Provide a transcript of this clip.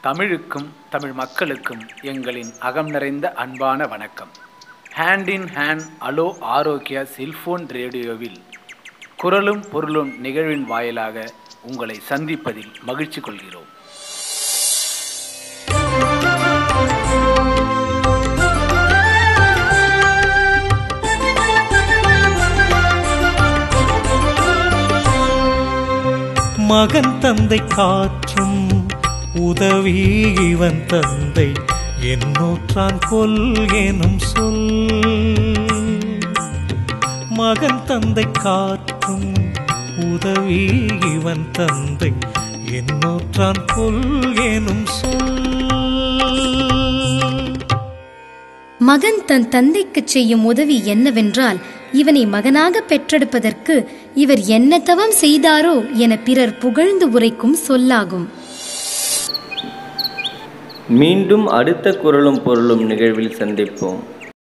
தமிழுக்கும் தமிழ் மக்களுக்கும் எங்களின் அகம் நிறைந்த அன்பான வணக்கம் ஹேண்ட் இன் ஹேண்ட் அலோ ஆரோக்கியா செல்போன் ரேடியோவில் குரலும் பொருளும் நிகழ்வின் வாயிலாக உங்களை சந்திப்பதில் மகிழ்ச்சி கொள்கிறோம் மகன் தந்தை காற்றும் உதவி இவன் தந்தை என்னூற்றான் கொல் எனும் சொல் மகன் தந்தை காற்றும் உதவி இவன் தந்தை என்னூற்றான் கொல் எனும் சொல் மகன் தன் தந்தைக்குச் செய்யும் உதவி என்னவென்றால் இவனை மகனாக பெற்றெடுப்பதற்கு இவர் என்ன தவம் செய்தாரோ என பிறர் புகழ்ந்து உரைக்கும் சொல்லாகும் மீண்டும் அடுத்த குரலும் பொருளும் நிகழ்வில் சந்திப்போம்